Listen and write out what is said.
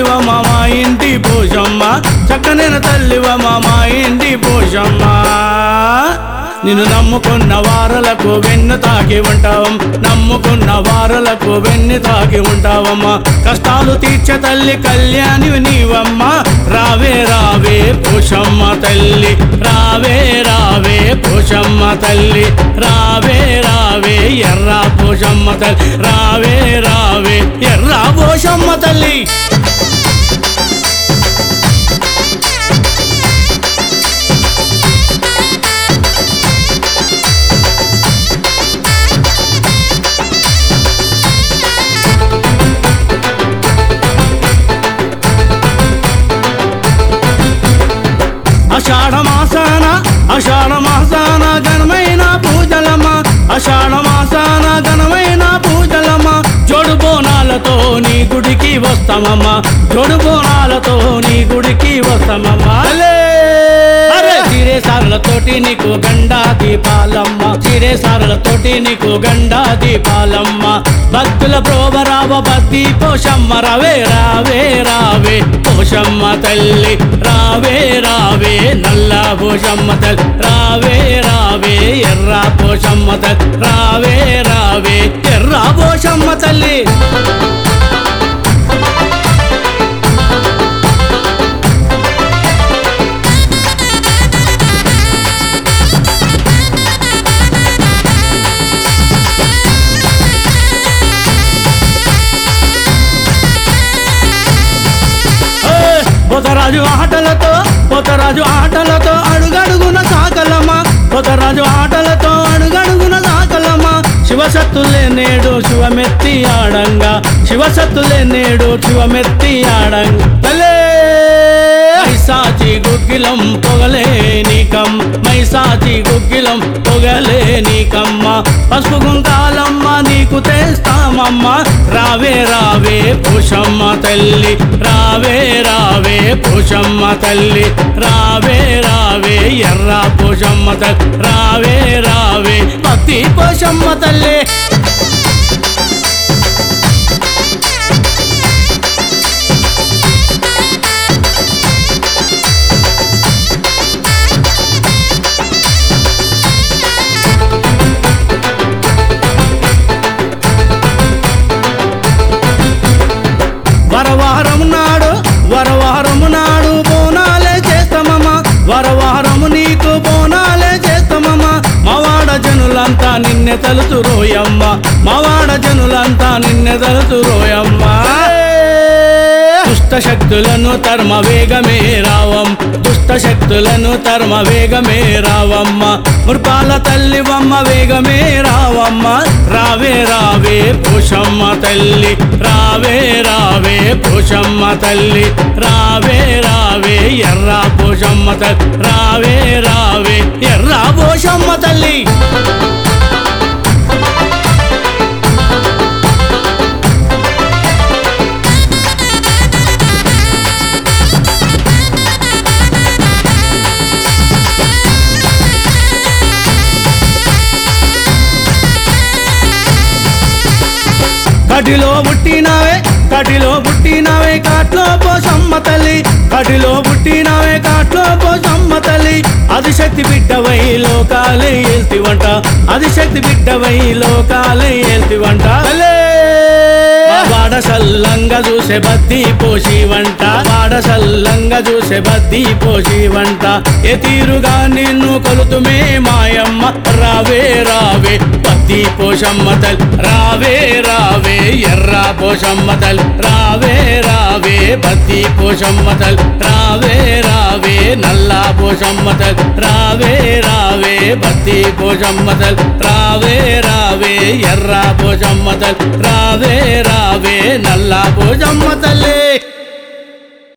తల్లివ మా మా ఇంటి పోషమ్మ చక్కనైన తల్లివ మా మా ఇంటి పోషమ్మ నిన్ను నమ్ముకున్న వారలకు వెన్ను తాకి ఉంటావం నమ్ముకున్న వారలకు వెన్ను తాకి ఉంటావమ్మా కష్టాలు తీర్చే తల్లి కళ్యాణి నీవమ్మ రావే రావే పోషమ్మ తల్లి రావే రావే పోషమ్మ తల్లి రావే రావే ఎర్ర పోషమ్మ తల్లి రావే రావే ఎర్ర పోషమ్మ తల్లి అషాఢ మాసాన అషాఢ మాసాన ఘనమైన పూజలమ్మ అషాఢ మాసాన ఘనమైన పూజలమ్మ జోడు బోనాలతో నీ గుడికి వస్తామమ్మ జోడు బోనాలతో నీ గుడికి వస్తామమ్మ అరే చిరే సారలతోటి నీకు గండా దీపాలమ్మ చిరే సారలతోటి నీకు గండా దీపాలమ్మ భక్తుల ప్రోభరావ భక్తి పోషమ్మ రవే రావే రావే పోషమ్మ తల్లి రావే రావే నల్ల పోషమ్మ తల్లి రావే రావే ఎర్ర పోషమ్మ తల్లి రావే రావే ఎర్ర పోషమ్మ తల్లి ఏయ్! పోతరాజు ఆటలతో పోతరాజు ఆటలతో అడుగడుగున సాకలమ్మ పోతరాజు ఆటలతో అడుగడుగున సాకలమ్మ శివసత్తులే నేడు శివమెత్తి ఆడంగా శివసత్తులే నేడు శివమెత్తి ఆడంగా తలే మైసాచి గుగ్గిలం పొగలే నీకం మైసాచి గుగ్గిలం పొగలే నీకమ్మ పసుపు గుంకాలమ్మ నీకు తెస్తామమ్మ రావే రావే పుషమ్మ తల్లి రావే రావే పుషమ్మ తల్లి రావే రావే ఎర్ర పుషమ్మ తల్లి రావే రావే భక్తి పుషమ్మ తల్లి వరవారము నాడు వరవారము నాడు బోనాలే చేస్తామమ్మా వరవారము నీకు బోనాలే చేస్తామమ్మా మవాడ జనులంతా నిన్నె తలుతు రోయమ్మ మవాడ జనులంతా నిన్నె తలుతు రోయమ్మ దుష్ట శక్తులను తర్మ వేగమే రావం దుష్ట శక్తులను తర్మ వేగమే రావమ్మ మృపాల తల్లివమ్మ వేగమే రావమ్మ రావే రావే పుషమ్మ తల్లి రావే రావే పుషమ్మ తల్లి రావే రావే ఎర్ర పుషమ్మ తల్లి రావే రావే ఎర్ర పుషమ్మ తల్లి కటిలో పుట్టినావే కటిలో పుట్టినావే కాట్లో పోసమ్మ తల్లి కటిలో పుట్టినావే కాట్లో పోసమ్మ తల్లి అది శక్తి బిడ్డవై లోకాలే ఏల్తివంట అది శక్తి బిడ్డవై లోకాలే ఏల్తివంట వాడ సల్లంగా చూసే బద్ది పోసి వంట వాడ సల్లంగా చూసే బద్ది పోసి వంట ఏ తీరుగా నిన్ను కొలుతుమే మాయమ్మ రావే రావే బద్ది పోషమ్మ తల్ రావే రావే ఎర్ర పోషమ్మ తల్ రావే రావే బద్ది పోషమ్మ తల్ రావే రావే నల్ల పోషమ్మ తల్ రావే రావే బద్ది పోషమ్మ తల్ రావే రావే ఎర్ర పోషమ్మ తల్ రావే రావే నల్ల పోషమ్మ తల్లి